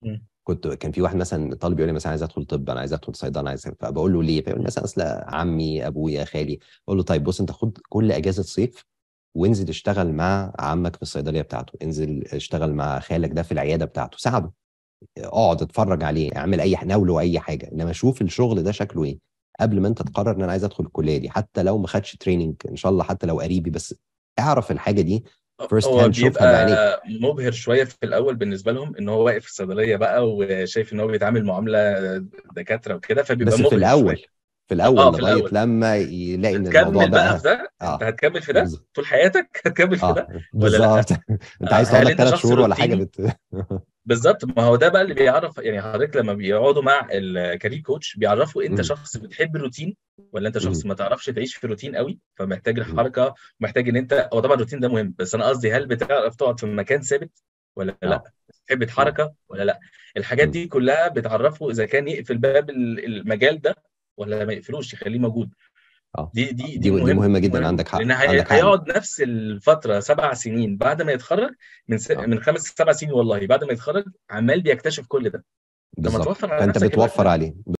مم. كنت كان في واحد مثلا طالب يقول لي مثلا عايز ادخل طب انا عايز ادخل صيدله انا عايز فبقول له ليه فيقول لي مثلا اصل عمي ابويا خالي اقول له طيب بص انت خد كل اجازه صيف وانزل اشتغل مع عمك في الصيدليه بتاعته انزل اشتغل مع خالك ده في العياده بتاعته ساعده اقعد اتفرج عليه اعمل اي ناوله اي حاجه انما شوف الشغل ده شكله ايه قبل ما انت تقرر ان انا عايز ادخل الكليه دي حتى لو ما خدش تريننج ان شاء الله حتى لو قريبي بس اعرف الحاجه دي فيرست هو هاند شوفها بعينيك بيبقى مبهر شويه في الاول بالنسبه لهم ان هو واقف في الصيدليه بقى وشايف ان هو بيتعامل معامله دكاتره وكده فبيبقى بس في مبهر الاول شويه في الاول اه في لغايه الاول لما يلاقي ان الموضوع هتكمل بقى في بقى ده انت اه هتكمل في ده بالظبط طول حياتك هتكمل في اه ده ولا لا بالظبط انت آه، عايز تقعد هل لك انت ثلاث شخص شهور ولا حاجه روتيني بت... بالظبط ما هو ده بقى اللي بيعرف يعني حضرتك لما بيقعدوا مع الكارير كوتش بيعرفوا انت مم. شخص بتحب الروتين ولا انت شخص مم. ما تعرفش تعيش في الروتين قوي فمحتاج مم. الحركه ومحتاج ان انت هو طبعا الروتين ده مهم بس انا قصدي هل بتعرف تقعد في مكان ثابت ولا لا اه بتحب مم. الحركه ولا لا الحاجات مم. دي كلها بتعرفه اذا كان يقفل باب ال- المجال ده ولا ما يقفلوش يخليه موجود اه دي دي دي دي دي مهمه مهمه دي جدا مهمه عندك لان حق هي- عندك حق هيقعد نفس الفتره سبع سنين بعد ما يتخرج من س... اه من خمس سبع سنين والله بعد ما يتخرج عمال بيكتشف كل ده لما بالظبط توفر على فانت نفسك الوقت بتوفر ده عليه